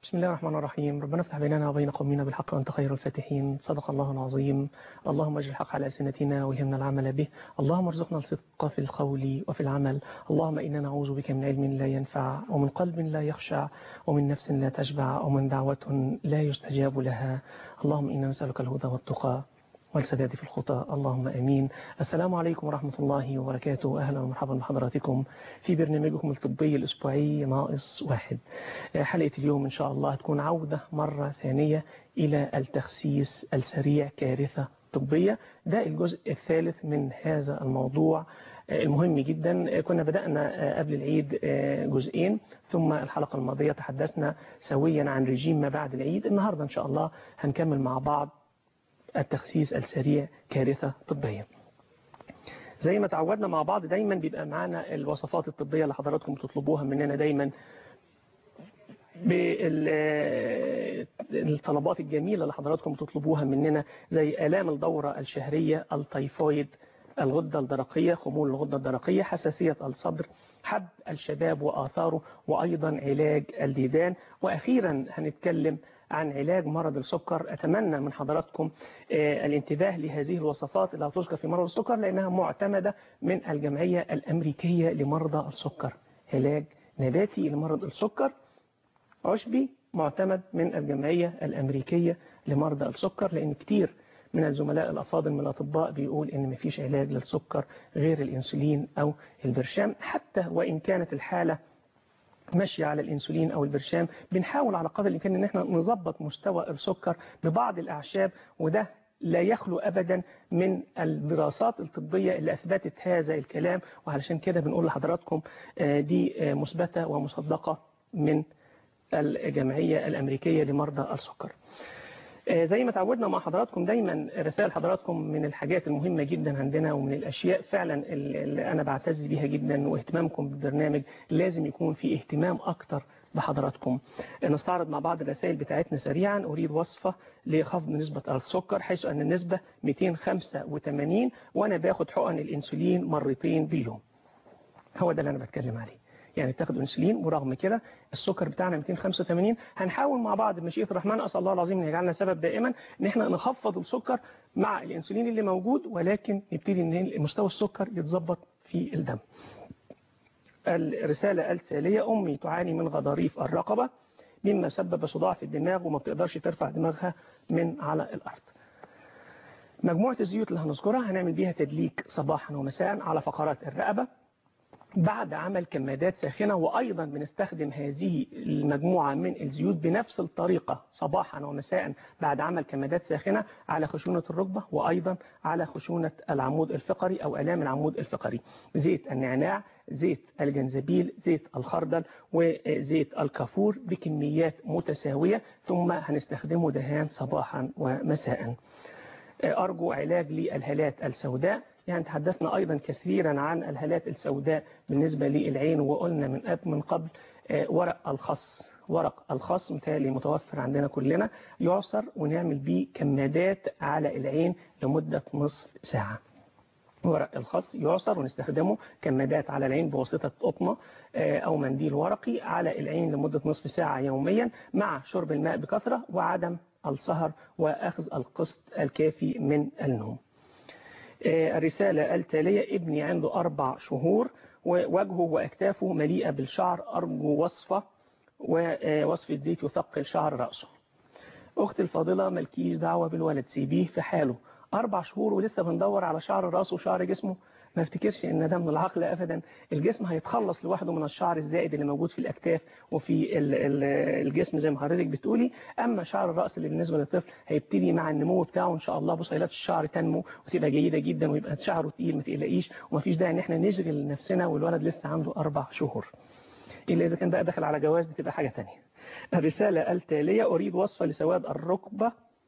بسم الله الرحمن الرحيم ربنا افتح بيننا وبين قومنا بالحق وانت خير الفاتحين صدق الله العظيم اللهم اجعل الحق على ألسنتنا والهمنا العمل به اللهم ارزقنا الصدق في القول وفي العمل اللهم إنا نعوذ بك من علم لا ينفع ومن قلب لا يخشع ومن نفس لا تشبع ومن دعوة لا يستجاب لها اللهم إنا نسألك الهدى والتقى والسداد في الخطى اللهم أمين السلام عليكم ورحمة الله وبركاته أهلا ومرحبا بحضراتكم في برنامجكم الطبي الأسبوعي ناقص واحد حلقة اليوم إن شاء الله هتكون عودة مرة ثانية إلى التخسيس السريع كارثة طبية ده الجزء الثالث من هذا الموضوع المهم جدا كنا بدأنا قبل العيد جزئين ثم الحلقة الماضية تحدثنا سويا عن رجيم ما بعد العيد النهاردة إن شاء الله هنكمل مع بعض التخسيس السريع كارثة طبية زي ما تعودنا مع بعض دايما بيبقى معانا الوصفات الطبية اللي حضراتكم بتطلبوها مننا دايما بالطلبات الجميلة اللي حضراتكم بتطلبوها مننا زي آلام الدورة الشهرية التيفويد الغدة الدرقية خمول الغدة الدرقية حساسية الصدر حب الشباب وآثاره وأيضا علاج الديدان وأخيرا هنتكلم عن علاج مرض السكر أتمنى من حضراتكم الانتباه لهذه الوصفات اللي هتذكر في مرض السكر لأنها معتمدة من الجمعية الأمريكية لمرضى السكر علاج نباتي لمرض السكر عشبي معتمد من الجمعية الأمريكية لمرضى السكر لأن كتير من الزملاء الأفاضل من الأطباء بيقول إن مفيش علاج للسكر غير الإنسولين أو البرشام حتى وإن كانت الحالة ماشية على الإنسولين أو البرشام بنحاول على قدر الإمكان إن احنا نظبط مستوى السكر ببعض الأعشاب وده لا يخلو أبدا من الدراسات الطبية اللي أثبتت هذا الكلام وعلشان كده بنقول لحضراتكم دي مثبتة ومصدقة من الجمعية الأمريكية لمرضى السكر زي ما تعودنا مع حضراتكم دايما رسائل حضراتكم من الحاجات المهمة جدا عندنا ومن الأشياء فعلا اللي أنا بعتز بيها جدا واهتمامكم بالبرنامج لازم يكون في اهتمام أكتر بحضراتكم نستعرض مع بعض الرسائل بتاعتنا سريعا أريد وصفة لخفض نسبة السكر حيث أن النسبة 285 وأنا باخد حقن الإنسولين مرتين باليوم هو ده اللي أنا بتكلم عليه يعني بتاخد انسولين ورغم كده السكر بتاعنا 285 هنحاول مع بعض بمشيئه الرحمن اسال الله العظيم ان يجعلنا سبب دائما ان احنا نخفض السكر مع الانسولين اللي موجود ولكن نبتدي ان مستوى السكر يتظبط في الدم الرسالة التالية أمي تعاني من غضاريف الرقبة مما سبب صداع في الدماغ وما بتقدرش ترفع دماغها من على الأرض مجموعة الزيوت اللي هنذكرها هنعمل بيها تدليك صباحا ومساء على فقرات الرقبة بعد عمل كمادات ساخنة وأيضا بنستخدم هذه المجموعة من الزيوت بنفس الطريقة صباحا ومساء بعد عمل كمادات ساخنة على خشونة الركبة وأيضا على خشونة العمود الفقري أو ألام العمود الفقري زيت النعناع زيت الجنزبيل زيت الخردل وزيت الكافور بكميات متساوية ثم هنستخدمه دهان صباحا ومساء أرجو علاج للهالات السوداء يعني تحدثنا أيضا كثيرا عن الهالات السوداء بالنسبة للعين وقلنا من قبل, من قبل ورق الخص ورق الخص متهيألي متوفر عندنا كلنا يعصر ونعمل بيه كمادات على العين لمدة نصف ساعة ورق الخص يعصر ونستخدمه كمادات على العين بواسطة قطنة أو منديل ورقي على العين لمدة نصف ساعة يوميا مع شرب الماء بكثرة وعدم السهر وأخذ القسط الكافي من النوم الرسالة التالية ابني عنده أربع شهور ووجهه وأكتافه مليئة بالشعر أرجو وصفة ووصفة زيت يثقل شعر رأسه أختي الفاضلة ملكيش دعوة بالولد سيبيه في حاله أربع شهور ولسه بندور على شعر رأسه وشعر جسمه ما افتكرش ان ده من العقل ابدا الجسم هيتخلص لوحده من الشعر الزائد اللي موجود في الاكتاف وفي الجسم زي ما حضرتك بتقولي اما شعر الراس اللي بالنسبه للطفل هيبتدي مع النمو بتاعه ان شاء الله بصيلات الشعر تنمو وتبقى جيده جدا ويبقى شعره تقيل ما تقلقيش ومفيش داعي ان احنا نشغل نفسنا والولد لسه عنده اربع شهور الا اذا كان بقى داخل على جواز دي تبقى حاجه ثانيه الرساله التاليه اريد وصفه لسواد الركبه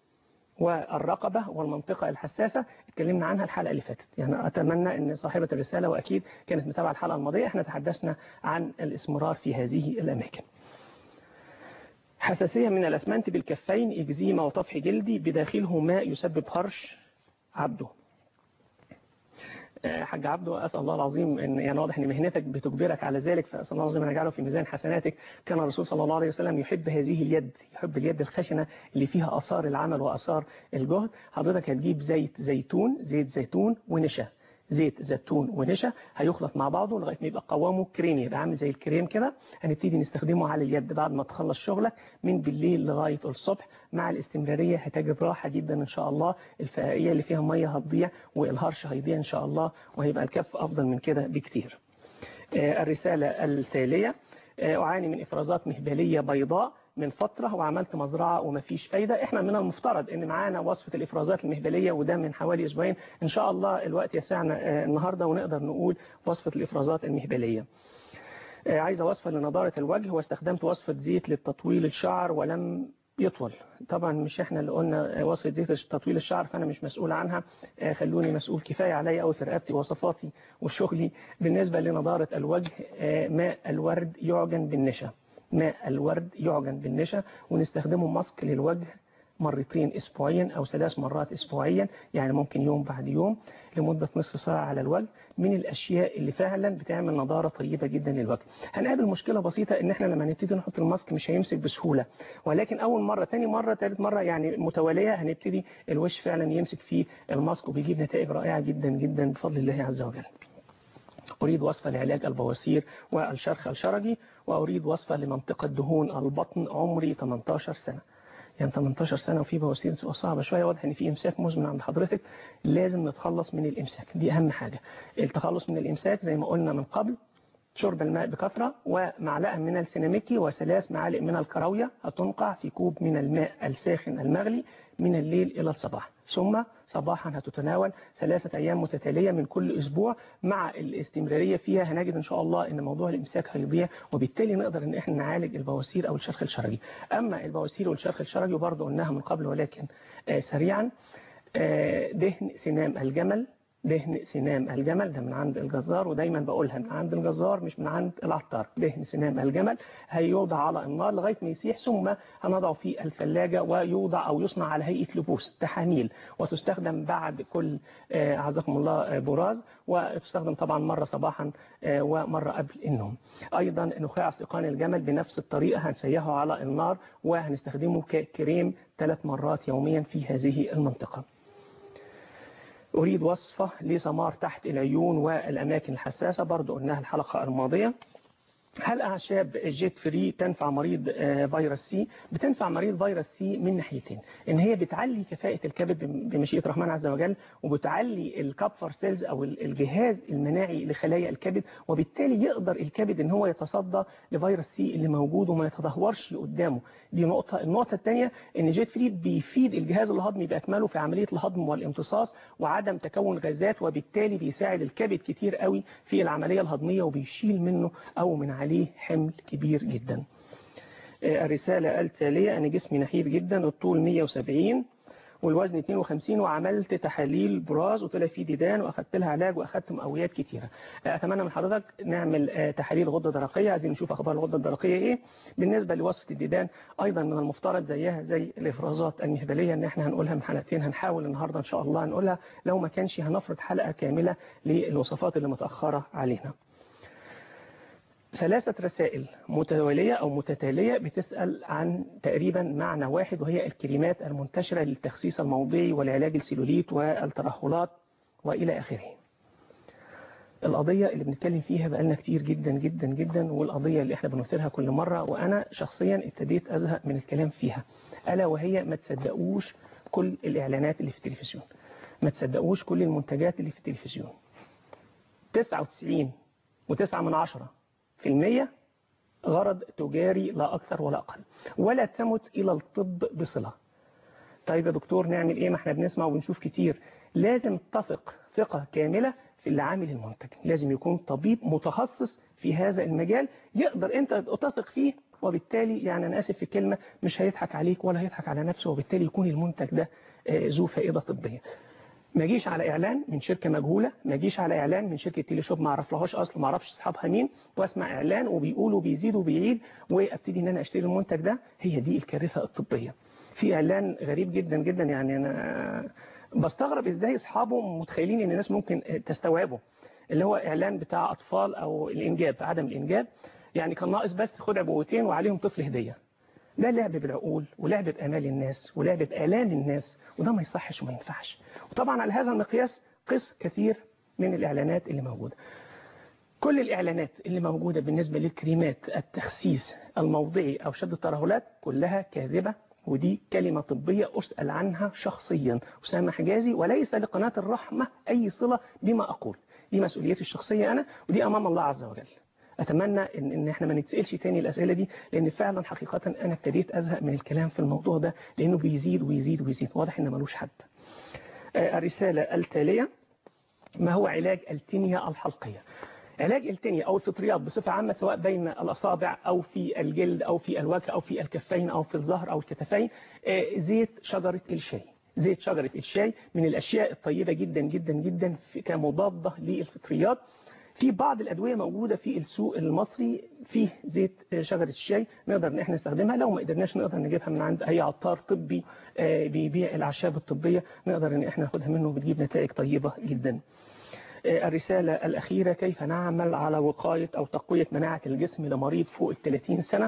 والرقبة والمنطقة الحساسة اتكلمنا عنها الحلقة اللي فاتت يعني أتمنى أن صاحبة الرسالة وأكيد كانت متابعة الحلقة الماضية احنا تحدثنا عن الاسمرار في هذه الأماكن حساسية من الأسمنت بالكفين إكزيما وطفح جلدي بداخله ماء يسبب هرش عبده حاج عبده اسال الله العظيم ان يعني واضح ان مهنتك بتجبرك على ذلك فاسال الله العظيم ان يجعله في ميزان حسناتك كان الرسول صلى الله عليه وسلم يحب هذه اليد يحب اليد الخشنه اللي فيها اثار العمل واثار الجهد حضرتك هتجيب زيت زيتون زيت زيتون ونشا زيت زيتون ونشا هيخلط مع بعضه لغايه ما يبقى قوامه كريمي يبقى عامل زي الكريم كده هنبتدي نستخدمه على اليد بعد ما تخلص شغلك من بالليل لغايه الصبح مع الاستمراريه هتجد راحه جدا ان شاء الله الفائقيه اللي فيها ميه هتضيع والهرش هيضيع ان شاء الله وهيبقى الكف افضل من كده بكتير. الرساله التاليه اعاني من افرازات مهبليه بيضاء من فترة وعملت مزرعة ومفيش فايدة احنا من المفترض ان معانا وصفة الافرازات المهبلية وده من حوالي اسبوعين ان شاء الله الوقت يسعنا النهاردة ونقدر نقول وصفة الافرازات المهبلية عايزة وصفة لنضارة الوجه واستخدمت وصفة زيت للتطويل الشعر ولم يطول طبعا مش احنا اللي قلنا وصفة زيت تطويل الشعر فانا مش مسؤول عنها خلوني مسؤول كفاية عليا قوي في رقبتي وصفاتي وشغلي بالنسبة لنضارة الوجه ماء الورد يعجن بالنشا ماء الورد يعجن بالنشا ونستخدمه ماسك للوجه مرتين اسبوعيا او ثلاث مرات اسبوعيا يعني ممكن يوم بعد يوم لمدة نصف ساعة على الوجه من الاشياء اللي فعلا بتعمل نضارة طيبة جدا للوجه هنقابل مشكلة بسيطة ان احنا لما نبتدي نحط الماسك مش هيمسك بسهولة ولكن اول مرة تاني مرة ثالث مرة يعني متوالية هنبتدي الوش فعلا يمسك فيه الماسك وبيجيب نتائج رائعة جدا جدا بفضل الله عز وجل أريد وصفة لعلاج البواسير والشرخ الشرجي وأريد وصفة لمنطقة دهون البطن عمري 18 سنة يعني 18 سنة وفي بواسير صعبة شوية واضح ان في امساك مزمن عند حضرتك لازم نتخلص من الامساك دي اهم حاجة التخلص من الامساك زي ما قلنا من قبل شرب الماء بكثرة ومعلقة من السيناميكي وثلاث معالق من الكراوية هتنقع في كوب من الماء الساخن المغلي من الليل إلى الصباح ثم صباحا هتتناول ثلاثة أيام متتالية من كل أسبوع مع الاستمرارية فيها هنجد إن شاء الله إن موضوع الإمساك هيضيع وبالتالي نقدر إن إحنا نعالج البواسير أو الشرخ الشرجي أما البواسير والشرخ الشرجي برضه قلناها من قبل ولكن آه سريعا آه دهن سنام الجمل دهن سنام الجمل ده من عند الجزار ودايما بقولها من عند الجزار مش من عند العطار دهن سنام الجمل هيوضع على النار لغاية ما يسيح ثم هنضعه في الثلاجة ويوضع أو يصنع على هيئة لبوس تحاميل وتستخدم بعد كل أعزكم الله براز وتستخدم طبعا مرة صباحا ومرة قبل النوم أيضا نخاع سيقان الجمل بنفس الطريقة هنسيحه على النار وهنستخدمه ككريم ثلاث مرات يوميا في هذه المنطقة أريد وصفة لسمار تحت العيون والأماكن الحساسة برضو قلناها الحلقة الماضية هل أعشاب جيت فري تنفع مريض فيروس سي بتنفع مريض فيروس سي من ناحيتين إن هي بتعلي كفاءة الكبد بمشيئة الرحمن عز وجل وبتعلي الكابفر سيلز أو الجهاز المناعي لخلايا الكبد وبالتالي يقدر الكبد إن هو يتصدى لفيروس سي اللي موجود وما يتدهورش لقدامه دي نقطة النقطة الثانية إن جيت فري بيفيد الجهاز الهضمي بأكمله في عملية الهضم والامتصاص وعدم تكون غازات وبالتالي بيساعد الكبد كتير قوي في العملية الهضمية وبيشيل منه أو من عليه حمل كبير جدا الرسالة التالية أنا جسمي نحيف جدا الطول 170 والوزن 52 وعملت تحاليل براز وطلع فيه ديدان واخدت لها علاج واخدت مقويات كتيره اتمنى من حضرتك نعمل تحاليل غده درقيه عايزين نشوف اخبار الغده الدرقيه ايه بالنسبه لوصفه الديدان ايضا من المفترض زيها زي الافرازات المهبليه ان احنا هنقولها من حلقتين هنحاول النهارده ان شاء الله نقولها لو ما كانش هنفرض حلقه كامله للوصفات اللي متاخره علينا ثلاثة رسائل متوالية أو متتالية بتسأل عن تقريبا معنى واحد وهي الكريمات المنتشرة للتخسيس الموضعي والعلاج السيلوليت والترهلات وإلى آخره القضية اللي بنتكلم فيها بقالنا كتير جدا جدا جدا والقضية اللي احنا بنثيرها كل مرة وأنا شخصيا ابتديت أزهق من الكلام فيها ألا وهي ما تصدقوش كل الإعلانات اللي في التلفزيون ما تصدقوش كل المنتجات اللي في التلفزيون 99 وتسعة من عشرة في المية غرض تجاري لا أكثر ولا أقل ولا تمت إلى الطب بصلة طيب يا دكتور نعمل إيه ما احنا بنسمع وبنشوف كتير لازم تثق ثقة كاملة في اللي عامل المنتج لازم يكون طبيب متخصص في هذا المجال يقدر أنت تثق فيه وبالتالي يعني أنا آسف في الكلمة مش هيضحك عليك ولا هيضحك على نفسه وبالتالي يكون المنتج ده ذو فائدة طبية ما اجيش على اعلان من شركه مجهوله ما اجيش على اعلان من شركه تيلي شوب ما اعرفلهاش اصلا ما اعرفش اصحابها مين واسمع اعلان وبيقول وبيزيد وبيعيد وابتدي ان انا اشتري المنتج ده هي دي الكارثه الطبيه في اعلان غريب جدا جدا يعني انا بستغرب ازاي اصحابه متخيلين ان الناس ممكن تستوعبه اللي هو اعلان بتاع اطفال او الانجاب عدم الانجاب يعني كان ناقص بس خد عبوتين وعليهم طفل هديه ده لعب بالعقول ولعب بامال الناس ولعب بالام الناس وده ما يصحش وما ينفعش وطبعا على هذا المقياس قس كثير من الاعلانات اللي موجوده كل الإعلانات اللي موجودة بالنسبة للكريمات التخسيس الموضعي أو شد الترهلات كلها كاذبة ودي كلمة طبية أسأل عنها شخصيا أسامة حجازي وليس لقناة الرحمة أي صلة بما أقول دي مسؤوليتي الشخصية أنا ودي أمام الله عز وجل أتمنى إن, إن إحنا ما نتسألش تاني الأسئلة دي لأن فعلا حقيقة أنا ابتديت أزهق من الكلام في الموضوع ده لأنه بيزيد ويزيد ويزيد واضح إن ملوش حد الرسالة التالية ما هو علاج التينيا الحلقية علاج التينيا أو الفطريات بصفة عامة سواء بين الأصابع أو في الجلد أو في الوجه أو في الكفين أو في الظهر أو الكتفين زيت شجرة الشاي زيت شجرة الشاي من الأشياء الطيبة جدا جدا جدا كمضادة للفطريات في بعض الأدوية موجودة في السوق المصري فيه زيت شجرة الشاي نقدر ان احنا نستخدمها لو ما قدرناش نقدر نجيبها من عند أي عطار طبي بيبيع الأعشاب الطبية نقدر ان احنا ناخدها منه وبتجيب نتائج طيبة جدا الرسالة الأخيرة كيف نعمل على وقاية أو تقوية مناعة الجسم لمريض فوق ال 30 سنة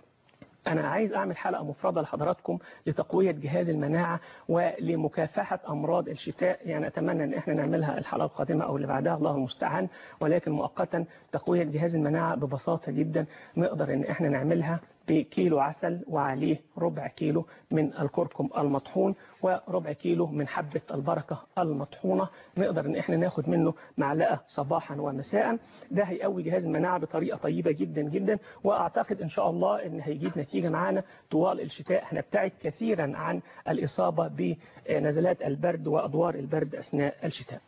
أنا عايز أعمل حلقة مفردة لحضراتكم لتقوية جهاز المناعة ولمكافحة أمراض الشتاء يعني أتمنى أن احنا نعملها الحلقة القادمة أو اللي بعدها الله المستعان ولكن مؤقتا تقوية جهاز المناعة ببساطة جدا نقدر أن احنا نعملها بكيلو عسل وعليه ربع كيلو من الكركم المطحون وربع كيلو من حبة البركة المطحونة نقدر ان احنا ناخد منه معلقة صباحا ومساء ده هيقوي جهاز المناعة بطريقة طيبة جدا جدا واعتقد ان شاء الله ان هيجيب نتيجة معانا طوال الشتاء هنبتعد كثيرا عن الإصابة بنزلات البرد وأدوار البرد أثناء الشتاء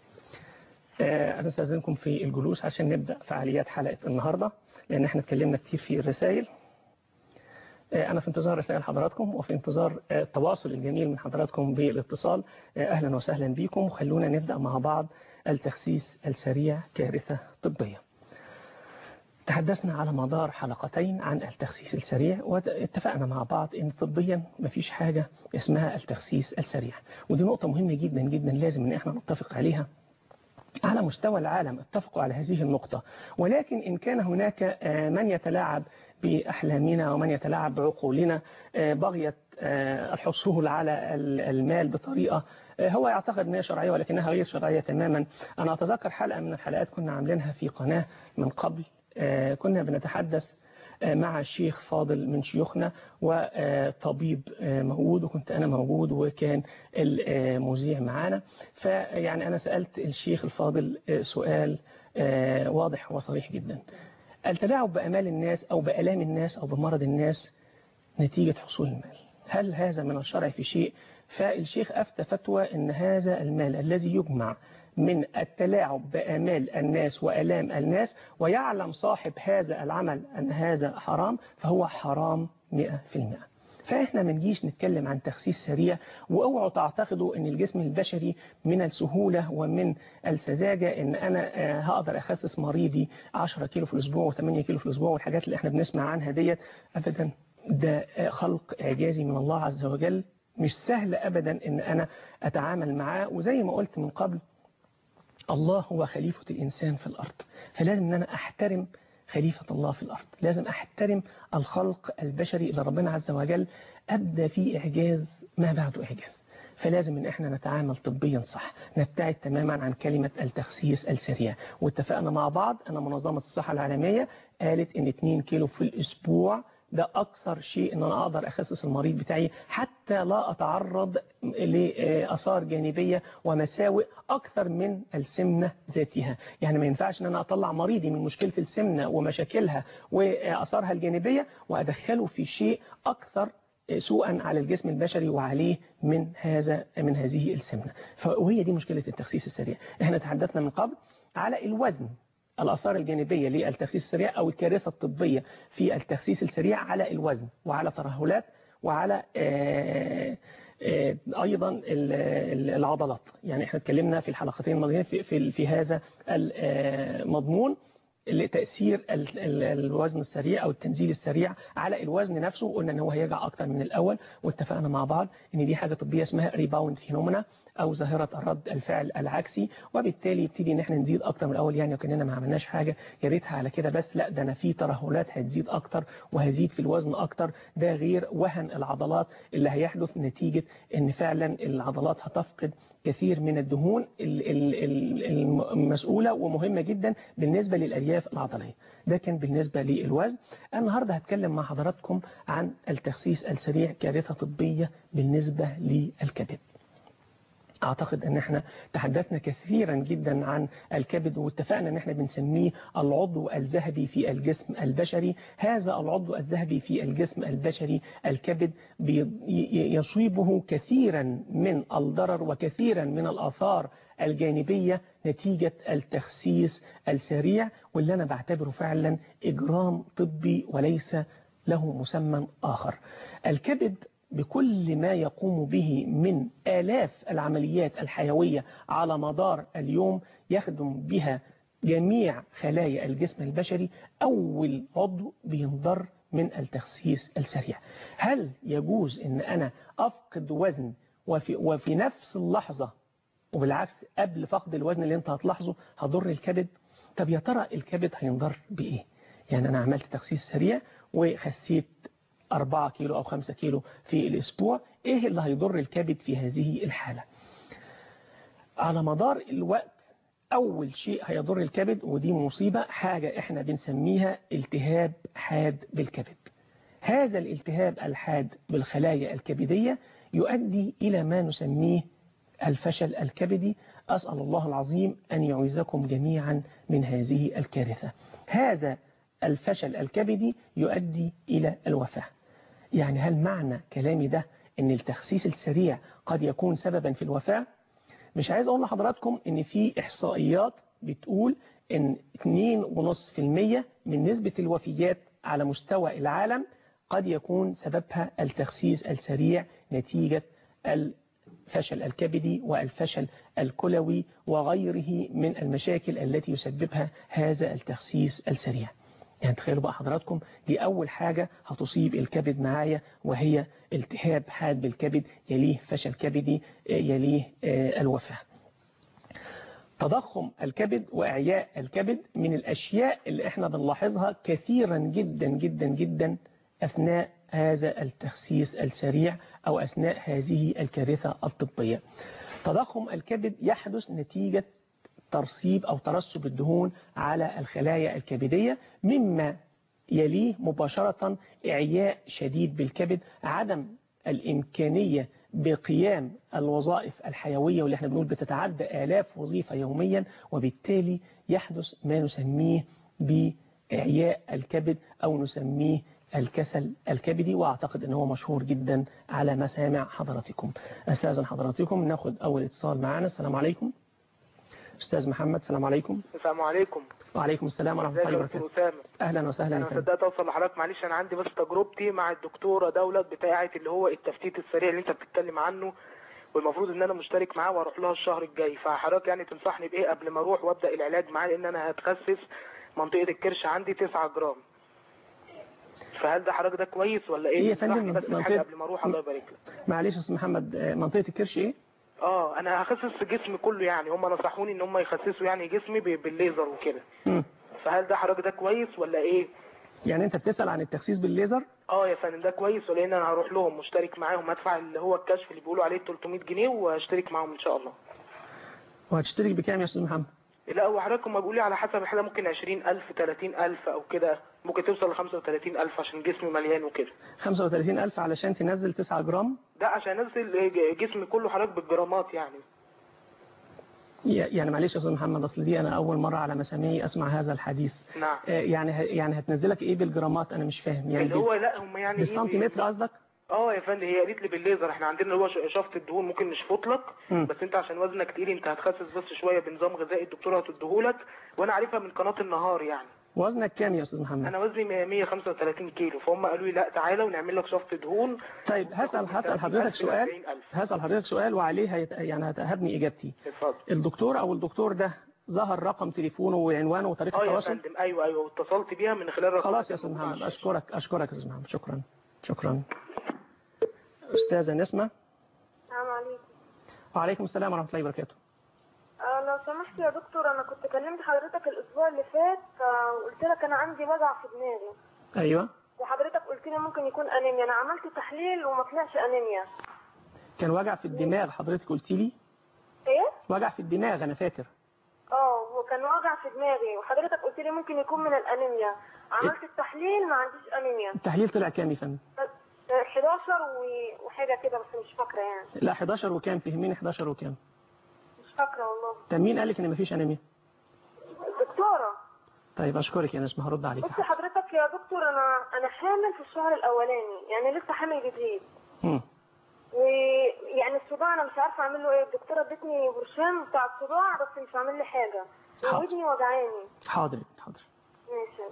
أنا استاذنكم في الجلوس عشان نبدأ فعاليات حلقة النهاردة لأن احنا اتكلمنا كتير في الرسائل أنا في انتظار رسائل حضراتكم وفي انتظار التواصل الجميل من حضراتكم بالاتصال أهلا وسهلا بكم وخلونا نبدأ مع بعض التخسيس السريع كارثة طبية تحدثنا على مدار حلقتين عن التخسيس السريع واتفقنا مع بعض ان طبيا مفيش حاجة اسمها التخسيس السريع ودي نقطة مهمة جدا جدا لازم ان احنا نتفق عليها على مستوى العالم اتفقوا على هذه النقطة ولكن إن كان هناك من يتلاعب بأحلامنا ومن يتلاعب بعقولنا بغية الحصول على المال بطريقة هو يعتقد أنها شرعية ولكنها غير شرعية تماما أنا أتذكر حلقة من الحلقات كنا عاملينها في قناة من قبل كنا بنتحدث مع الشيخ فاضل من شيوخنا وطبيب موجود وكنت أنا موجود وكان المذيع معانا فيعني أنا سألت الشيخ الفاضل سؤال واضح وصريح جدا التلاعب بأمال الناس أو بألام الناس أو بمرض الناس نتيجة حصول المال هل هذا من الشرع في شيء فالشيخ أفتى فتوى أن هذا المال الذي يجمع من التلاعب بآمال الناس وألام الناس ويعلم صاحب هذا العمل أن هذا حرام فهو حرام 100% فإحنا ما نجيش نتكلم عن تخسيس سريع واوعوا تعتقدوا أن الجسم البشري من السهولة ومن السذاجة أن أنا هقدر أخسس مريضي 10 كيلو في الأسبوع و8 كيلو في الأسبوع والحاجات اللي احنا بنسمع عنها ديت أبدا ده خلق إعجازي من الله عز وجل مش سهل أبدا أن أنا أتعامل معاه وزي ما قلت من قبل الله هو خليفة الإنسان في الأرض فلازم أن أنا أحترم خليفة الله في الأرض لازم أحترم الخلق البشري اللي ربنا عز وجل أبدى فيه إعجاز ما بعده إعجاز فلازم ان احنا نتعامل طبيا صح نبتعد تماما عن كلمة التخسيس السريع واتفقنا مع بعض ان منظمة الصحة العالمية قالت ان 2 كيلو في الاسبوع ده أكثر شيء أن أنا أقدر أخصص المريض بتاعي حتى لا أتعرض لأثار جانبية ومساوئ أكثر من السمنة ذاتها يعني ما ينفعش أن أنا أطلع مريضي من مشكلة السمنة ومشاكلها وأثارها الجانبية وأدخله في شيء أكثر سوءا على الجسم البشري وعليه من هذا من هذه السمنة وهي دي مشكلة التخسيس السريع احنا تحدثنا من قبل على الوزن الآثار الجانبية للتخسيس السريع أو الكارثة الطبية في التخسيس السريع على الوزن وعلى ترهلات وعلى آآ آآ أيضا العضلات يعني احنا اتكلمنا في الحلقتين الماضيين في, في, في هذا المضمون لتأثير الوزن السريع أو التنزيل السريع على الوزن نفسه قلنا ان هو هيرجع أكتر من الأول واتفقنا مع بعض ان دي حاجة طبية اسمها ريباوند فينومينا او ظاهره الرد الفعل العكسي وبالتالي يبتدي ان احنا نزيد اكتر من الاول يعني وكاننا ما عملناش حاجه يا ريتها على كده بس لا ده انا في ترهلات هتزيد اكتر وهزيد في الوزن اكتر ده غير وهن العضلات اللي هيحدث نتيجه ان فعلا العضلات هتفقد كثير من الدهون المسؤولة ومهمة جدا بالنسبة للألياف العضلية ده كان بالنسبة للوزن النهاردة هتكلم مع حضراتكم عن التخسيس السريع كارثة طبية بالنسبة للكبد اعتقد ان احنا تحدثنا كثيرا جدا عن الكبد واتفقنا ان احنا بنسميه العضو الذهبي في الجسم البشري هذا العضو الذهبي في الجسم البشري الكبد يصيبه كثيرا من الضرر وكثيرا من الاثار الجانبية نتيجة التخسيس السريع واللي انا بعتبره فعلا اجرام طبي وليس له مسمى اخر الكبد بكل ما يقوم به من آلاف العمليات الحيوية على مدار اليوم يخدم بها جميع خلايا الجسم البشري أول عضو بينضر من التخسيس السريع هل يجوز أن أنا أفقد وزن وفي, وفي نفس اللحظة وبالعكس قبل فقد الوزن اللي انت هتلاحظه هضر الكبد طب يا ترى الكبد هينضر بإيه يعني أنا عملت تخسيس سريع وخسيت 4 كيلو أو 5 كيلو في الأسبوع إيه اللي هيضر الكبد في هذه الحالة على مدار الوقت أول شيء هيضر الكبد ودي مصيبة حاجة إحنا بنسميها التهاب حاد بالكبد هذا الالتهاب الحاد بالخلايا الكبدية يؤدي إلى ما نسميه الفشل الكبدي أسأل الله العظيم أن يعيذكم جميعا من هذه الكارثة هذا الفشل الكبدي يؤدي إلى الوفاة يعني هل معنى كلامي ده ان التخسيس السريع قد يكون سببا في الوفاة مش عايز اقول لحضراتكم ان في احصائيات بتقول ان 2.5% من نسبة الوفيات على مستوى العالم قد يكون سببها التخسيس السريع نتيجة الفشل الكبدي والفشل الكلوي وغيره من المشاكل التي يسببها هذا التخسيس السريع يعني تخيلوا بقى حضراتكم دي أول حاجة هتصيب الكبد معايا وهي التهاب حاد بالكبد يليه فشل كبدي يليه الوفاة تضخم الكبد وإعياء الكبد من الأشياء اللي احنا بنلاحظها كثيرا جدا جدا جدا أثناء هذا التخسيس السريع أو أثناء هذه الكارثة الطبية تضخم الكبد يحدث نتيجة ترسيب أو ترسب الدهون على الخلايا الكبدية مما يليه مباشرة إعياء شديد بالكبد عدم الإمكانية بقيام الوظائف الحيوية واللي احنا بنقول بتتعدى آلاف وظيفة يوميا وبالتالي يحدث ما نسميه بإعياء الكبد أو نسميه الكسل الكبدي واعتقد ان هو مشهور جدا على مسامع حضراتكم استاذن حضراتكم ناخد اول اتصال معانا السلام عليكم استاذ محمد السلام عليكم السلام عليكم وعليكم السلام ورحمه الله ازيك يا وبركاته دكتور اسامه اهلا وسهلا انا يا فندم صدقت اوصل لحضرتك معلش انا عندي بس تجربتي مع الدكتوره دولت بتاعه اللي هو التفتيت السريع اللي انت بتتكلم عنه والمفروض ان انا مشترك معاه واروح لها الشهر الجاي فحضرتك يعني تنصحني بايه قبل ما اروح وابدا العلاج معاه لان انا هتخسس منطقه الكرش عندي 9 جرام فهل ده حضرتك ده كويس ولا ايه إيه يا فندم تنصحني بس منطقة- حاجه قبل ما اروح الله يبارك لك معلش يا استاذ محمد آه، منطقه الكرش ايه اه انا هخسس جسمي كله يعني هم نصحوني ان هم يخسسوا يعني جسمي ب- بالليزر وكده مم. فهل ده حضرتك ده كويس ولا ايه يعني انت بتسال عن التخسيس بالليزر اه يا فندم ده كويس ولان انا هروح لهم مشترك معاهم هدفع اللي هو الكشف اللي بيقولوا عليه 300 جنيه وهشترك معاهم ان شاء الله وهتشترك بكام يا استاذ محمد لا هو حضرتك هم بيقولوا لي على حسب الحاله ممكن 20000 30000 او كده ممكن توصل ل 35000 عشان جسمي مليان وكده 35000 علشان تنزل 9 جرام ده عشان انزل ج- جسمي كله حضرتك بالجرامات يعني ي- يعني معلش يا استاذ محمد اصل دي انا اول مره على مسامعي اسمع هذا الحديث نعم آه، يعني ه- يعني هتنزلك ايه بالجرامات انا مش فاهم يعني اللي هو لا هم يعني إيه بالسنتيمتر قصدك اه يا فندم هي قالت لي بالليزر احنا عندنا اللي هو ش- شفط الدهون ممكن نشفط لك مم. بس انت عشان وزنك تقيل انت هتخسس بس شويه بنظام غذائي الدكتوره هتديهولك وانا عارفها من قناه النهار يعني وزنك كام يا استاذ محمد انا وزني 135 كيلو فهم قالوا لي لا تعالى ونعمل لك شفط دهون طيب هسال هسال حضرتك سؤال هسال حضرتك سؤال وعليه هيت... يعني هتهبني اجابتي اتفضل الدكتور او الدكتور ده ظهر رقم تليفونه وعنوانه وطريقه اه يا التواصل فندم ايوه ايوه واتصلت بيها من خلال رقم خلاص يا استاذ محمد اشكرك اشكرك يا استاذ محمد شكرا شكرا استاذه نسمه السلام عليكم وعليكم السلام ورحمه الله وبركاته آه لو سمحت يا دكتور انا كنت كلمت حضرتك الاسبوع اللي فات فقلت لك انا عندي وجع في دماغي ايوه وحضرتك قلت لي ممكن يكون انيميا انا عملت تحليل وما طلعش انيميا كان وجع في الدماغ حضرتك قلت لي ايه وجع في الدماغ انا فاكر اه هو كان وجع في دماغي وحضرتك قلت لي ممكن يكون من الانيميا عملت التحليل ما عنديش انيميا التحليل طلع كام يا فندم 11 و- وحاجه كده بس مش فاكره يعني لا 11 وكام فهميني 11 وكام مش فاكره والله طب مين قال لك ان مفيش انيميا دكتوره طيب اشكرك يا نسمه هرد عليك بصي حضرتك يا دكتور انا انا حامل في الشهر الاولاني يعني لسه حامل جديد مم. ويعني الصداع انا مش عارفه اعمل له ايه الدكتوره ادتني برشام بتاع الصداع بس مش عامل لي حاجه حاضر. ودني وجعاني حاضر حاضر ماشي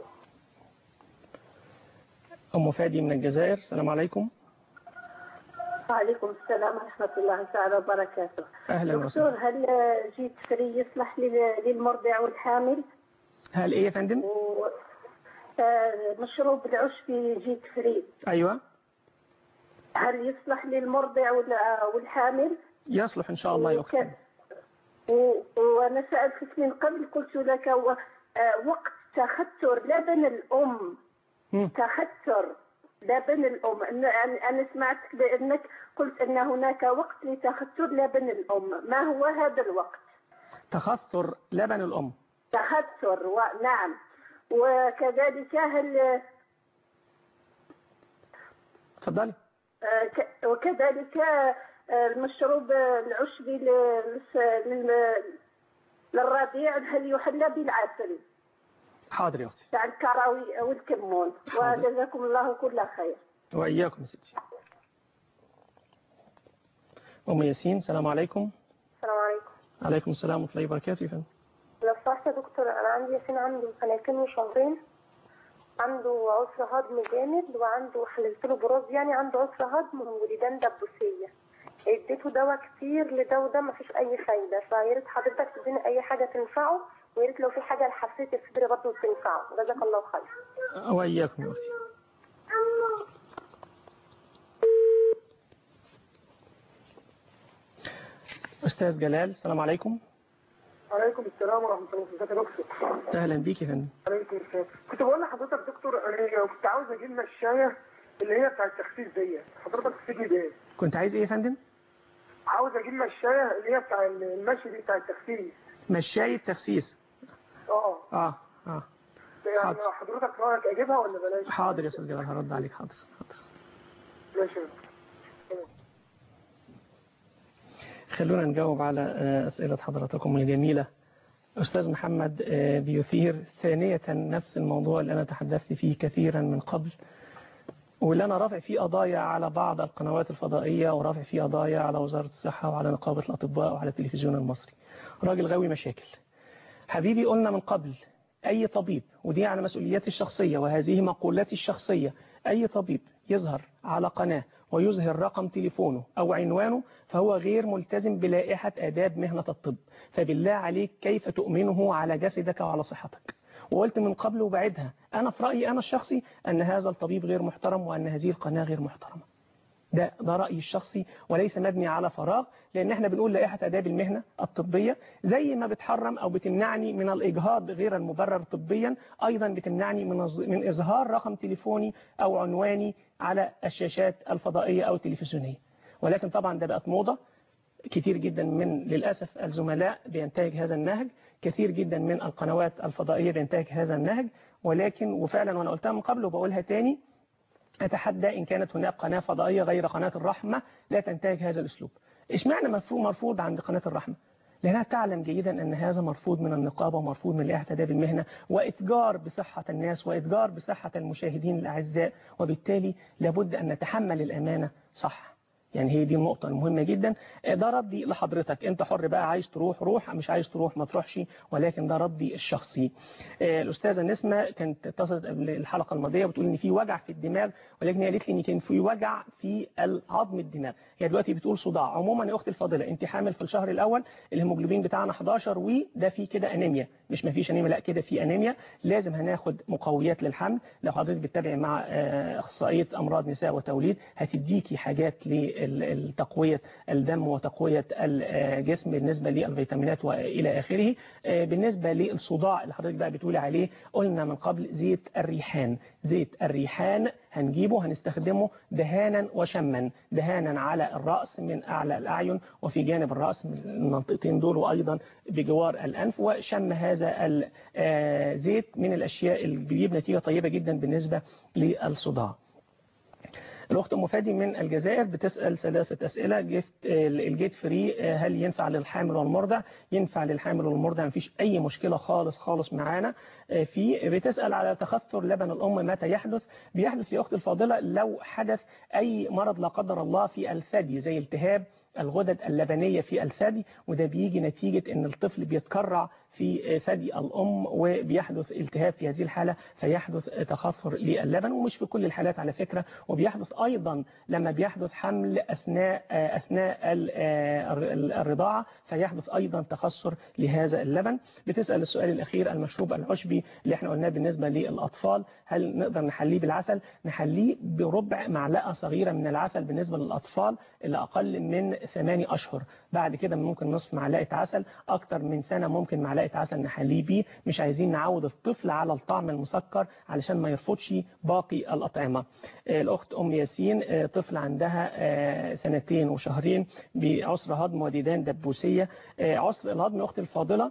ام فادي من الجزائر السلام عليكم وعليكم السلام ورحمة الله تعالى وبركاته اهلا دكتور وسهلا هل جيت فري يصلح لل- للمرضع والحامل هل ايه يا فندم و آه، مشروب العشبي جيت فري ايوه هل يصلح للمرضع وال- والحامل يصلح ان شاء الله يا اختي وك- و- وانا سألتك من قبل قلت لك و- آه، وقت تختر لبن الأم مم. تختر لبن الأم أنا- أنا أنا سمعتك بأنك قلت أن هناك وقت لتختر لبن الأم ما هو هذا الوقت تخثر لبن الام تختر ونعم وكذلك هل اتفضلي آه، ك- وكذلك آه، المشروب العشبي ل- للس- لل- للرضيع هل يحلى بالعسل حاضر يا اختي تاع الكراوي والكمون حاضر. وجزاكم الله كل خير واياكم يا ستي ام ياسين السلام عليكم السلام عليكم عليكم السلام ورحمه الله وبركاته يا فندم لو سمحت يا دكتور انا عندي ياسين عنده سنتين وشهرين عنده عسر هضم جامد وعنده حللت له براز يعني عنده عسر هضم ووليدان دبوسيه اديته دواء كتير لده وده مفيش اي فايده فيا ريت حضرتك تديني اي حاجه تنفعه ويا ريت لو في حاجه لحساسيه الصدر برضه تنفعه جزاك الله خير واياكم يا اختي استاذ جلال السلام عليكم عليكم السلام ورحمة الله وبركاته يا دكتور اهلا بيك يا فندم عليكم السلام كنت بقول لحضرتك دكتور انا كنت عاوز اجيب مشاية اللي هي بتاع التخسيس ديت حضرتك تفيدني بايه؟ كنت عايز ايه يا فندم عاوز اجيب مشاية اللي هي بتاع المشي دي بتاع التخسيس مشاية تخسيس اه اه اه يعني حاضر. حضرتك رايك اجيبها ولا بلاش؟ حاضر يا استاذ جلال هرد عليك حاضر حاضر ماشي يا دكتور. خلونا نجاوب على آه، أسئلة حضراتكم الجميلة أستاذ محمد آه، بيثير ثانية نفس الموضوع اللي أنا تحدثت فيه كثيرا من قبل واللي أنا رافع فيه قضايا على بعض القنوات الفضائية ورافع فيه قضايا على وزارة الصحة وعلى نقابة الأطباء وعلى التلفزيون المصري راجل غاوي مشاكل حبيبي قلنا من قبل أي طبيب ودي على مسؤولياتي الشخصية وهذه مقولاتي الشخصية أي طبيب يظهر على قناة ويظهر رقم تليفونه أو عنوانه فهو غير ملتزم بلائحة آداب مهنة الطب فبالله عليك كيف تؤمنه على جسدك وعلى صحتك وقلت من قبل وبعدها أنا في رأيي أنا الشخصي أن هذا الطبيب غير محترم وأن هذه القناة غير محترمة ده ده رأيي الشخصي وليس مبني على فراغ لأن احنا بنقول لائحة آداب المهنة الطبية زي ما بتحرم أو بتمنعني من الإجهاض غير المبرر طبيا أيضا بتمنعني من إظ- من إظهار رقم تليفوني أو عنواني على الشاشات الفضائية أو التلفزيونية ولكن طبعا ده بقت موضة كتير جدا من للأسف الزملاء بينتهج هذا النهج كثير جدا من القنوات الفضائية بينتهج هذا النهج ولكن وفعلا وأنا قلتها من قبل وبقولها تاني أتحدى إن كانت هناك قناة فضائية غير قناة الرحمة لا تنتهج هذا الأسلوب اشمعنى مرفوض مرفوض عند قناة الرحمة لأنها تعلم جيدا أن هذا مرفوض من النقابة ومرفوض من لائحة آداب المهنة وإتجار بصحة الناس وإتجار بصحة المشاهدين الأعزاء وبالتالي لابد أن نتحمل الأمانة صح يعني هي دي النقطة المهمة جدا ده ردي لحضرتك انت حر بقى عايز تروح روح مش عايز تروح ما تروحش ولكن ده ردي الشخصي آه، الأستاذة نسمة كانت اتصلت قبل الحلقة الماضية بتقول ان في وجع في الدماغ ولكن هي قالت لي ان كان في وجع في عظم الدماغ هي دلوقتي بتقول صداع عموما يا اختي الفاضلة انت حامل في الشهر الأول الهيموجلوبين بتاعنا 11 وده فيه كده أنيميا مش ما فيش أنيميا لا كده في أنيميا لازم هناخد مقويات للحمل لو حضرتك بتتابعي مع آه، أخصائية أمراض نساء وتوليد هتديكي حاجات ال- ال- تقوية الدم وتقوية الجسم بالنسبة للفيتامينات وإلى آخره آه، بالنسبة للصداع اللي حضرتك بقى بتقولي عليه قلنا من قبل زيت الريحان زيت الريحان هنجيبه هنستخدمه دهانا وشما دهانا على الرأس من أعلى الأعين وفي جانب الرأس من المنطقتين دول وأيضا بجوار الأنف وشم هذا الزيت من الأشياء اللي بيجيب نتيجة طيبة جدا بالنسبة للصداع الأخت أم فادي من الجزائر بتسأل ثلاثة أسئلة جيت الجيت فري هل ينفع للحامل والمرضع ينفع للحامل والمرضع مفيش أي مشكلة خالص خالص معانا في بتسأل على تخثر لبن الأم متى يحدث بيحدث يا أختي الفاضلة لو حدث أي مرض لا قدر الله في الثدي زي التهاب الغدد اللبنية في الثدي وده بيجي نتيجة ان الطفل بيتكرع في ثدي الأم وبيحدث التهاب في هذه الحالة فيحدث تخثر للبن ومش في كل الحالات على فكرة وبيحدث أيضا لما بيحدث حمل أثناء أثناء الرضاعة فيحدث أيضا تخثر لهذا اللبن بتسأل السؤال الأخير المشروب العشبي اللي احنا قلناه بالنسبة للأطفال هل نقدر نحليه بالعسل نحليه بربع معلقة صغيرة من العسل بالنسبة للأطفال اللي أقل من ثماني أشهر بعد كده ممكن نصف معلقة عسل أكتر من سنة ممكن معلقة عسل نحليه بيه مش عايزين نعود الطفل على الطعم المسكر علشان ما يرفضش باقي الأطعمة الأخت أم ياسين طفل عندها سنتين وشهرين بعسر هضم وديدان دبوسية عسر الهضم أختي الفاضلة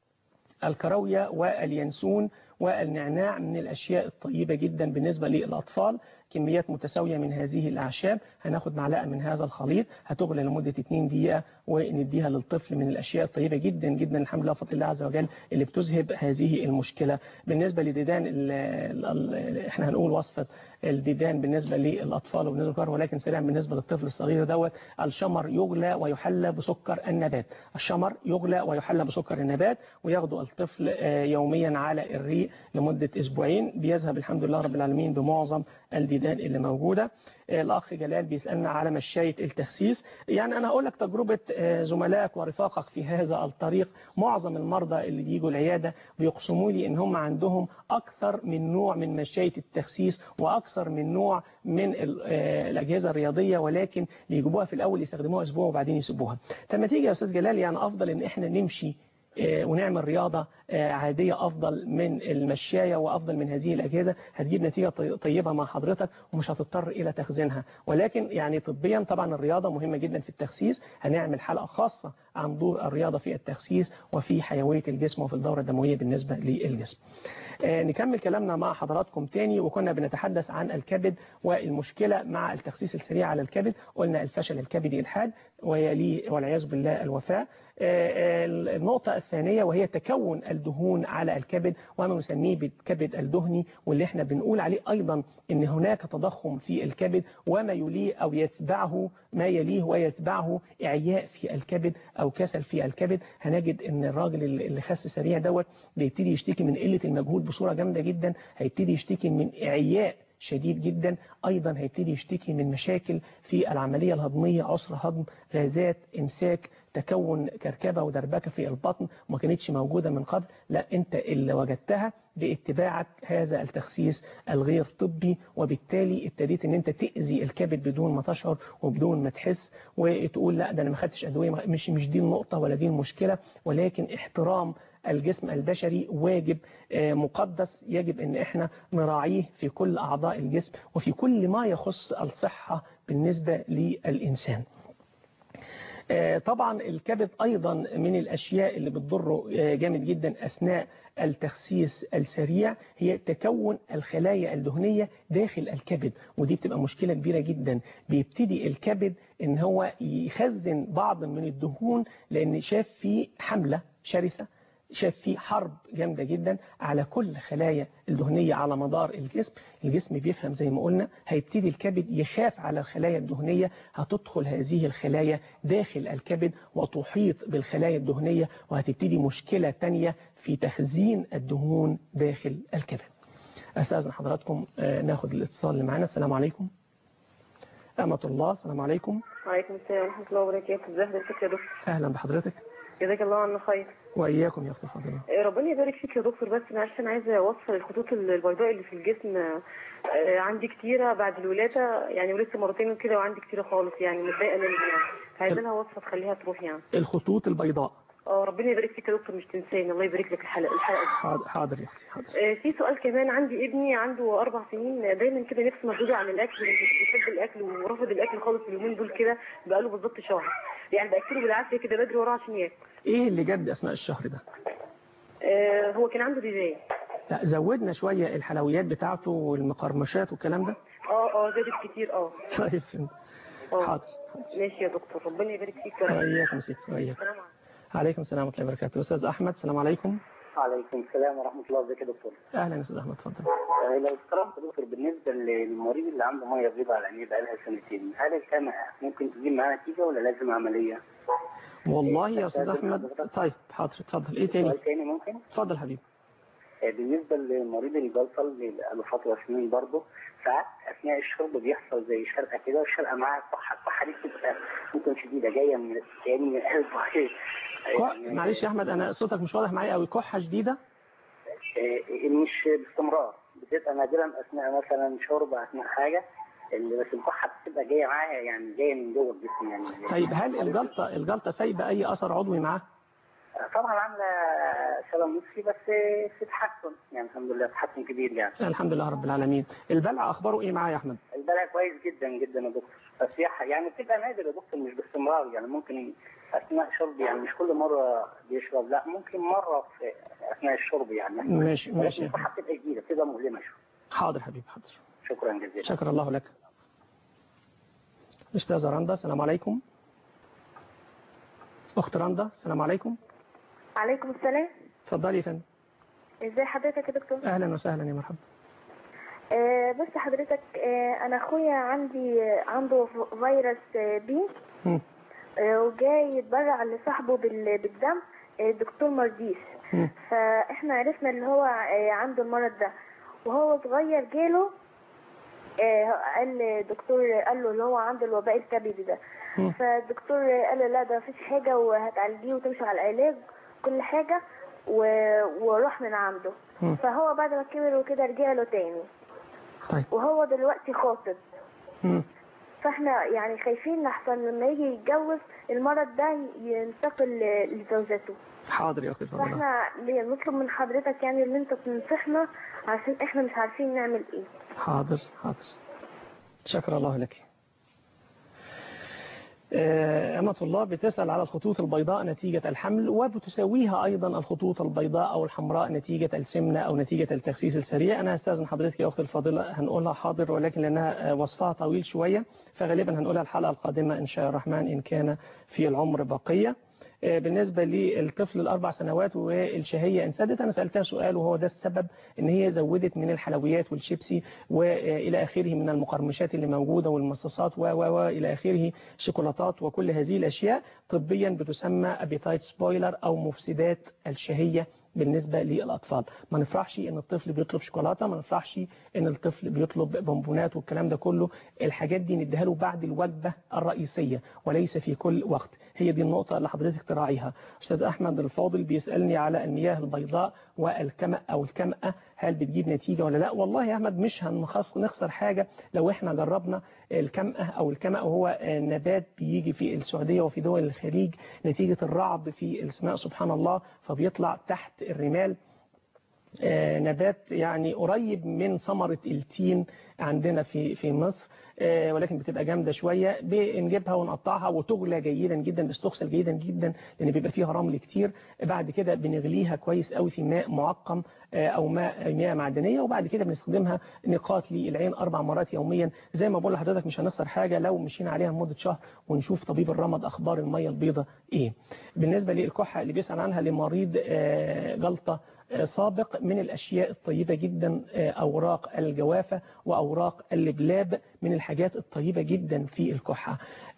الكراوية واليانسون والنعناع من الأشياء الطيبة جدا بالنسبة للأطفال كميات متساوية من هذه الأعشاب هناخد معلقة من هذا الخليط هتغلى لمدة 2 دقيقة ونديها للطفل من الأشياء الطيبة جدا جدا الحمد لله بفضل الله عز وجل اللي بتذهب هذه المشكلة بالنسبة لديدان ال ال احنا هنقول وصفة الديدان بالنسبة للأطفال وبالنسبة للكبار ولكن سريعا بالنسبة للطفل الصغير دوت الشمر يغلى ويحلى بسكر النبات الشمر يغلى ويحلى بسكر النبات وياخده الطفل يوميا على الريق لمدة أسبوعين بيذهب الحمد لله رب العالمين بمعظم الديدان اللي موجودة الأخ جلال بيسألنا على مشاية التخسيس يعني أنا هقول لك تجربة زملائك ورفاقك في هذا الطريق معظم المرضى اللي بيجوا العيادة بيقسموا لي إن هم عندهم أكثر من نوع من مشاية التخسيس وأكثر من نوع من الأجهزة الرياضية ولكن بيجيبوها في الأول يستخدموها أسبوع وبعدين يسيبوها لما تيجي يا أستاذ جلال يعني أفضل إن إحنا نمشي ونعمل رياضة عادية أفضل من المشاية وأفضل من هذه الأجهزة هتجيب نتيجة طيبة مع حضرتك ومش هتضطر إلى تخزينها ولكن يعني طبيا طبعا الرياضة مهمة جدا في التخسيس هنعمل حلقة خاصة عن دور الرياضة في التخسيس وفي حيوية الجسم وفي الدورة الدموية بالنسبة للجسم نكمل كلامنا مع حضراتكم تاني وكنا بنتحدث عن الكبد والمشكلة مع التخسيس السريع على الكبد قلنا الفشل الكبدي الحاد ويليه والعياذ بالله الوفاة النقطة الثانية وهي تكون الدهون على الكبد وما نسميه بالكبد الدهني واللي احنا بنقول عليه أيضا ان هناك تضخم في الكبد وما يليه أو يتبعه ما يليه ويتبعه إعياء في الكبد أو كسل في الكبد هنجد ان الراجل اللي خس سريع دوت بيبتدي يشتكي من قلة المجهود بصورة جامدة جدا هيبتدي يشتكي من إعياء شديد جدا أيضا هيبتدي يشتكي من مشاكل في العملية الهضمية عسر هضم غازات إمساك تكون كركبة ودربكة في البطن وما كانتش موجودة من قبل لا أنت اللي وجدتها باتباعك هذا التخسيس الغير طبي وبالتالي ابتديت ان انت تأذي الكبد بدون ما تشعر وبدون ما تحس وتقول لا ده انا ما خدتش ادويه مش مش دي النقطه ولا دي المشكله ولكن احترام الجسم البشري واجب مقدس يجب ان احنا نراعيه في كل اعضاء الجسم وفي كل ما يخص الصحه بالنسبه للانسان طبعا الكبد أيضا من الأشياء اللي بتضره جامد جدا أثناء التخسيس السريع هي تكون الخلايا الدهنية داخل الكبد ودي بتبقى مشكلة كبيرة جدا بيبتدي الكبد ان هو يخزن بعض من الدهون لان شاف فيه حملة شرسة شاف فيه حرب جامدة جدا على كل خلايا الدهنية على مدار الجسم الجسم بيفهم زي ما قلنا هيبتدي الكبد يخاف على الخلايا الدهنية هتدخل هذه الخلايا داخل الكبد وتحيط بالخلايا الدهنية وهتبتدي مشكلة تانية في تخزين الدهون داخل الكبد أستاذن حضراتكم ناخد الاتصال اللي معانا السلام عليكم أمة الله السلام عليكم وعليكم السلام ورحمة الله وبركاته ازي حضرتك يا دكتور أهلا بحضرتك جزاك الله عنا خير واياكم يا اختي الفاضله ربنا يبارك فيك يا دكتور بس معلش انا عايزه اوصل الخطوط البيضاء اللي في الجسم آه، عندي كتيره بعد الولاده يعني ولدت مرتين وكده وعندي كتيره خالص يعني متضايقه منها يعني فعايزه لها وصفه تخليها تروح يعني الخطوط البيضاء اه ربنا يبارك فيك يا دكتور مش تنساني الله يبارك لك الحلقه الحلقه دي. حاضر, حاضر يا اختي حاضر آه، في سؤال كمان عندي ابني عنده اربع سنين دايما كده نفسه مشدوده عن الاكل مش بيحب الاكل ورافض الاكل خالص اليومين دول كده بقاله بالظبط شهر يعني باكله بالعافيه كده بدري وراه عشان ياكل ايه اللي جد اثناء الشهر ده آه، هو كان عنده ديزاين لا زودنا شويه الحلويات بتاعته والمقرمشات والكلام ده اه اه زادت كتير اه طيب فهمت. اه حاضر ماشي يا دكتور ربنا يبارك فيك يا رب واياكم يا ستي واياكم السلام عليكم عليكم السلام ورحمه الله وبركاته استاذ احمد السلام عليكم وعليكم السلام ورحمة الله وبركاته يا دكتور. اهلا يا استاذ احمد اتفضل آه، لو افترضت يا دكتور بالنسبة للمريض اللي عنده مية بيضاء على عينيه بقالها سنتين، هل الكمأة ممكن تجيب معاه نتيجة ولا لازم عملية؟ والله يا استاذ احمد طيب حاضر اتفضل ايه تاني سؤال تاني ممكن؟ اتفضل حبيبي آه، بالنسبة لمريض الجلطة اللي بقاله فترة سنين برضه ساعات أثناء الشرب بيحصل زي شرقة كده والشرقة معاها كحة، الكحة دي بتبقى ممكن شديدة جاية من يعني من قلبه كح- معلش يا احمد انا صوتك مش واضح معايا قوي كحه شديده آه، مش باستمرار بتبقى نادرا اثناء مثلا شرب اثناء حاجه اللي بس الكحه بتبقى جايه معاها يعني جايه من جوه الجسم يعني طيب هل الجلطه الجلطه سايبه اي اثر عضوي معاه آه، طبعا عامله سلام نصفي بس في تحسن يعني الحمد لله تحسن كبير يعني الحمد لله رب العالمين البلع اخباره ايه معاه يا احمد البلع كويس جدا جدا يا دكتور بس هي ح- يعني بتبقى نادر يا دكتور مش باستمرار يعني ممكن اثناء شرب يعني مش كل مره بيشرب لا ممكن مره في اثناء الشرب يعني ماشي ماشي ولكن الكحه بتبقى جديده بتبقى مؤلمه شويه حاضر حبيبي حاضر شكرا جزيلا شكر الله لك استاذه رندا السلام عليكم اخت رندا السلام عليكم عليكم السلام اتفضلي يا فندم ازي حضرتك يا دكتور اهلا وسهلا يا مرحبا آه بس حضرتك آه انا اخويا عندي عنده ف- فيروس آه بي مم. آه وجاي يتبرع لصاحبه بال- بالدم آه، الدكتور مرضيش مم. فاحنا عرفنا ان هو آه، عنده المرض ده وهو صغير جاله آه، قال الدكتور قال له اللي هو عنده الوباء الكبدي ده مم. فالدكتور قال له لا ده مفيش حاجة وهتعالجيه وتمشي على العلاج كل حاجة و- وروح من عنده مم. فهو بعد ما كبر وكده رجع له تاني طيب وهو دلوقتي خاطب مم. فاحنا يعني خايفين لحسن لما يجي يتجوز المرض ده ينتقل ل- لزوجته حاضر يا اختي اتفضلي فاحنا بنطلب من حضرتك يعني ان انت تنصحنا عشان احنا مش عارفين نعمل ايه حاضر حاضر شكر الله لك آه، أمة الله بتسأل على الخطوط البيضاء نتيجة الحمل وبتساويها أيضا الخطوط البيضاء أو الحمراء نتيجة السمنة أو نتيجة التخسيس السريع أنا هستاذن حضرتك يا أخت الفاضلة هنقولها حاضر ولكن لأنها آه، وصفها طويل شوية فغالبا هنقولها الحلقة القادمة إن شاء الرحمن إن كان في العمر بقية آه، بالنسبة للطفل الأربع سنوات والشهية انسدت أنا سألتها سؤال وهو ده السبب إن هي زودت من الحلويات والشيبسي وإلى آخره من المقرمشات اللي موجودة والمصاصات و و و إلى آخره شوكولاتات وكل هذه الأشياء طبيا بتسمى أبيتايت سبويلر أو مفسدات الشهية بالنسبة للأطفال ما نفرحش إن الطفل بيطلب شوكولاتة ما نفرحش إن الطفل بيطلب بونبونات والكلام ده كله الحاجات دي نديها له بعد الوجبة الرئيسية وليس في كل وقت هي دي النقطة اللي حضرتك تراعيها أستاذ أحمد الفاضل بيسألني على المياه البيضاء والكمأ أو الكمأة هل بتجيب نتيجة ولا لا والله يا أحمد مش هنخص نخسر حاجة لو إحنا جربنا الكمأة أو الكمأة وهو نبات بيجي في السعودية وفي دول الخليج نتيجة الرعد في السماء سبحان الله فبيطلع تحت الرمال آه، نبات يعني قريب من ثمرة التين عندنا في في مصر آه، ولكن بتبقى جامدة شوية بنجيبها ونقطعها وتغلى جيدا جدا بتغسل جيدا جدا لأن بيبقى فيها رمل كتير بعد كده بنغليها كويس قوي في ماء معقم آه، أو ماء مياه معدنية وبعد كده بنستخدمها نقاط للعين أربع مرات يوميا زي ما بقول لحضرتك مش هنخسر حاجة لو مشينا عليها لمدة شهر ونشوف طبيب الرمد أخبار المية البيضاء إيه بالنسبة للكحة اللي بيسأل عنها لمريض آه، جلطة سابق من الأشياء الطيبة جدا أوراق الجوافة وأوراق اللبلاب من الحاجات الطيبة جدا في الكحة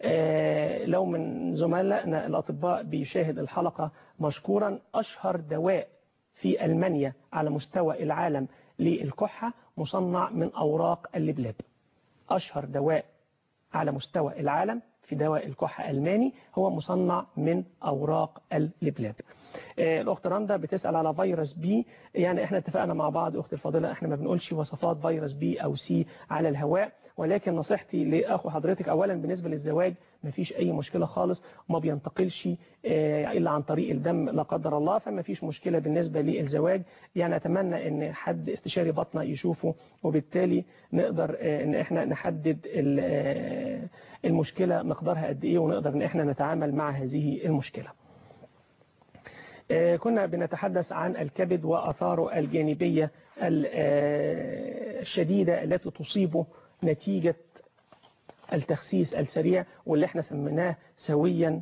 آه، لو من زملائنا الأطباء بيشاهد الحلقة مشكورا أشهر دواء في ألمانيا على مستوى العالم للكحة مصنع من أوراق اللبلاب أشهر دواء على مستوى العالم في دواء الكحة ألماني هو مصنع من أوراق اللبلاب آه، الاخت رندا بتسال على فيروس بي يعني احنا اتفقنا مع بعض اختي الفاضله احنا ما بنقولش وصفات فيروس بي او سي على الهواء ولكن نصيحتي لاخو حضرتك اولا بالنسبه للزواج ما فيش اي مشكله خالص وما بينتقلش آه، الا عن طريق الدم لا قدر الله فما فيش مشكله بالنسبه للزواج يعني اتمنى ان حد استشاري بطنه يشوفه وبالتالي نقدر آه، ان احنا نحدد ال- آه، المشكله مقدارها قد ايه ونقدر ان احنا نتعامل مع هذه المشكله آه، كنا بنتحدث عن الكبد وأثاره الجانبية ال- آه، الشديدة التي تصيبه نتيجة التخسيس السريع واللي احنا سميناه سويا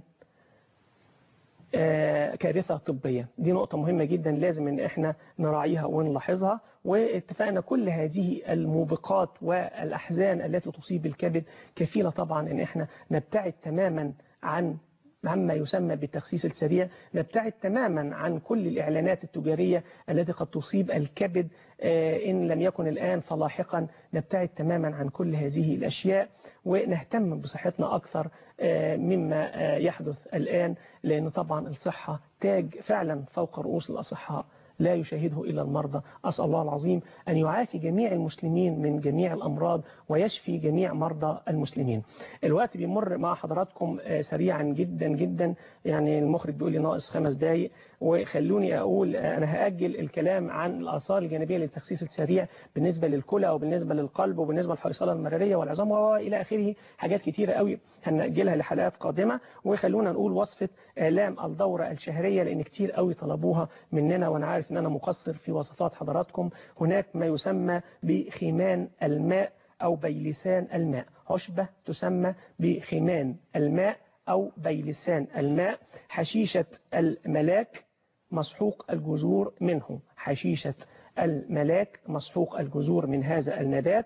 آه، كارثة طبية دي نقطة مهمة جدا لازم ان احنا نراعيها ونلاحظها واتفقنا كل هذه الموبقات والأحزان التي تصيب الكبد كفيلة طبعا ان احنا نبتعد تماما عن عما يسمى بالتخسيس السريع نبتعد تماما عن كل الإعلانات التجارية التي قد تصيب الكبد آه، إن لم يكن الآن فلاحقا نبتعد تماما عن كل هذه الأشياء ونهتم بصحتنا أكثر آه، مما آه، يحدث الآن لأن طبعا الصحة تاج فعلا فوق رؤوس الأصحاء لا يشاهده إلا المرضى أسأل الله العظيم أن يعافي جميع المسلمين من جميع الأمراض ويشفي جميع مرضى المسلمين الوقت بيمر مع حضراتكم آه، سريعا جدا جدا يعني المخرج بيقول لي ناقص خمس دقايق وخلوني أقول آه، أنا هأجل الكلام عن الآثار الجانبية للتخسيس السريع بالنسبة للكلى وبالنسبة للقلب وبالنسبة للحصيلة المرارية والعظام وإلى آخره حاجات كتيرة قوي هنأجلها لحلقات قادمة وخلونا نقول وصفة آلام الدورة الشهرية لأن كتير قوي طلبوها مننا وأنا عارف أن أنا مقصر في وصفات حضراتكم هناك ما يسمى بخيمان الماء أو بيلسان الماء عشبة تسمى بخيمان الماء أو بيلسان الماء حشيشة الملاك مسحوق الجذور منه حشيشة الملاك مسحوق الجذور من هذا النبات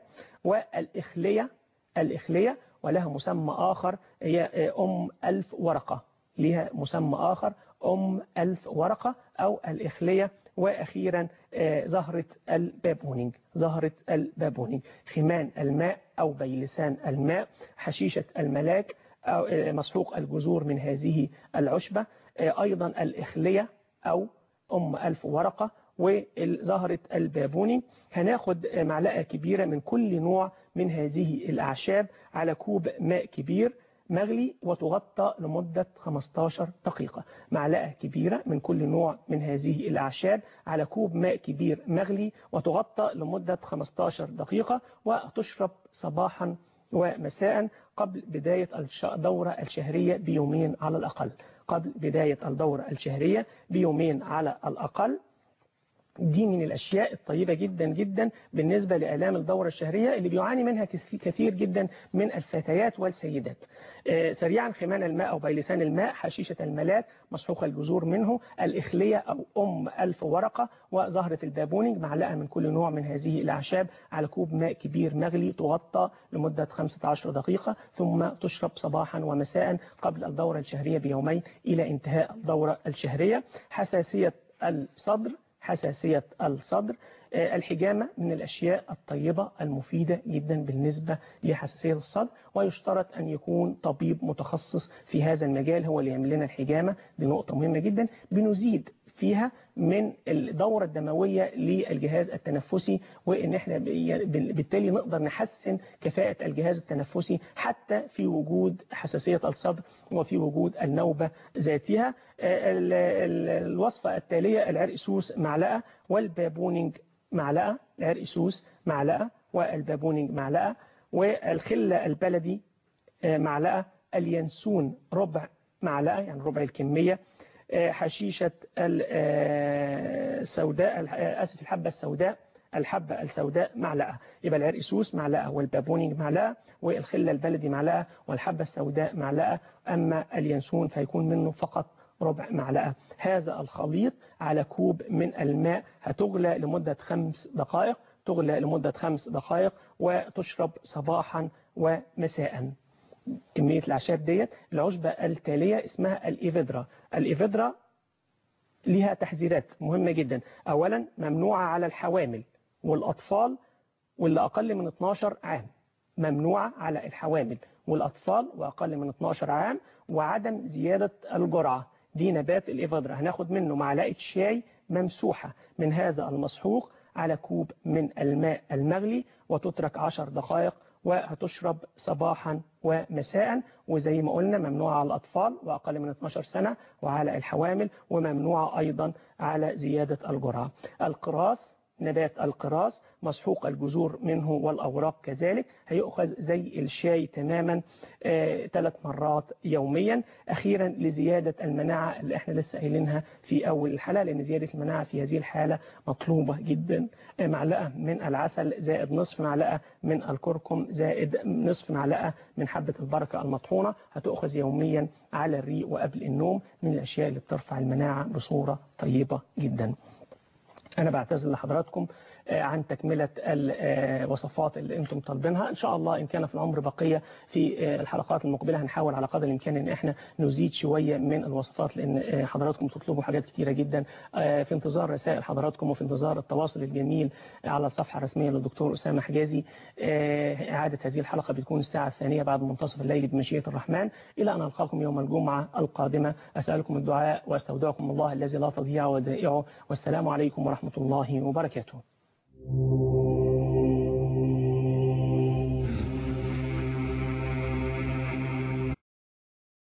والإخلية الإخلية ولها مسمى آخر هي أم ألف ورقة لها مسمى آخر أم ألف ورقة أو الإخلية وأخيرا آه، زهرة البابونينج زهرة البابونينج خمان الماء أو بيلسان الماء حشيشة الملاك أو آه، مسحوق الجذور من هذه العشبة آه، أيضا الإخلية أو أم ألف ورقة وزهرة البابوني هناخد معلقة كبيرة من كل نوع من هذه الأعشاب على كوب ماء كبير مغلي وتغطى لمدة 15 دقيقة معلقة كبيرة من كل نوع من هذه الأعشاب على كوب ماء كبير مغلي وتغطى لمدة 15 دقيقة وتشرب صباحا ومساء قبل بداية الش- الدورة الشهرية بيومين على الأقل قبل بداية الدورة الشهرية بيومين على الأقل دي من الأشياء الطيبة جدا جدا بالنسبة لآلام الدورة الشهرية اللي بيعاني منها كث- كثير جدا من الفتيات والسيدات آه، سريعا خمان الماء أو بيلسان الماء حشيشة الملاك مسحوق الجذور منه الإخلية أو أم ألف ورقة وزهرة البابونج معلقة من كل نوع من هذه الأعشاب على كوب ماء كبير مغلي تغطى لمدة 15 دقيقة ثم تشرب صباحا ومساء قبل الدورة الشهرية بيومين إلى انتهاء الدورة الشهرية حساسية الصدر حساسية الصدر آه، الحجامة من الأشياء الطيبة المفيدة جدا بالنسبة لحساسية الصدر ويشترط أن يكون طبيب متخصص في هذا المجال هو اللي يعمل لنا الحجامة دي نقطة مهمة جدا بنزيد فيها من الدورة الدموية للجهاز التنفسي وإن احنا بي- بالتالي نقدر نحسن كفاءة الجهاز التنفسي حتى في وجود حساسية الصدر وفي وجود النوبة ذاتها آه، ال- ال- الوصفة التالية العرقسوس معلقة والبابونينج معلقة العرقسوس معلقة والبابونينج معلقة والخلة البلدي آه، معلقة اليانسون ربع معلقة يعني ربع الكمية آه، حشيشة ال- آه، السوداء الح- آه، آسف الحبة السوداء الحبة السوداء معلقة يبقى العرقسوس معلقة والبابونينج معلقة والخلة البلدي معلقة والحبة السوداء معلقة أما اليانسون فيكون منه فقط ربع معلقة هذا الخليط على كوب من الماء هتغلى لمدة خمس دقائق تغلى لمدة خمس دقائق وتشرب صباحا ومساء كمية الأعشاب ديت العشبة التالية اسمها الإيفيدرا الإيفيدرا ليها تحذيرات مهمة جدا أولا ممنوعة على الحوامل والأطفال واللي أقل من 12 عام ممنوعة على الحوامل والأطفال وأقل من 12 عام وعدم زيادة الجرعة دي نبات الإفادرا هناخد منه معلقة شاي ممسوحة من هذا المسحوق على كوب من الماء المغلي وتترك عشر دقائق وهتشرب صباحا ومساء وزي ما قلنا ممنوعة على الأطفال وأقل من 12 سنة وعلى الحوامل وممنوعة أيضا على زيادة الجرعة القراص نبات القراص مسحوق الجذور منه والأوراق كذلك هيؤخذ زي الشاي تماما ثلاث مرات يوميا أخيرا لزيادة المناعة اللي احنا لسه قايلينها في أول الحلقة لأن زيادة المناعة في هذه الحالة مطلوبة جدا آه، معلقة من العسل زائد نصف معلقة من الكركم زائد نصف معلقة من حبة البركة المطحونة هتؤخذ يوميا على الريق وقبل النوم من الأشياء اللي بترفع المناعة بصورة طيبة جدا أنا بعتذر لحضراتكم آه، عن تكملة الوصفات اللي أنتم طالبينها إن شاء الله إن كان في العمر بقية في آه، الحلقات المقبلة هنحاول على قدر الإمكان إن إحنا نزيد شوية من الوصفات لأن آه، حضراتكم تطلبوا حاجات كتيرة جدا آه، في انتظار رسائل حضراتكم وفي انتظار التواصل الجميل على الصفحة الرسمية للدكتور أسامة حجازي آه، إعادة هذه الحلقة بتكون الساعة الثانية بعد منتصف الليل بمشيئة الرحمن إلى أن ألقاكم يوم الجمعة القادمة أسألكم الدعاء وأستودعكم الله الذي لا تضيع ودائعه والسلام عليكم ورحمة الله وبركاته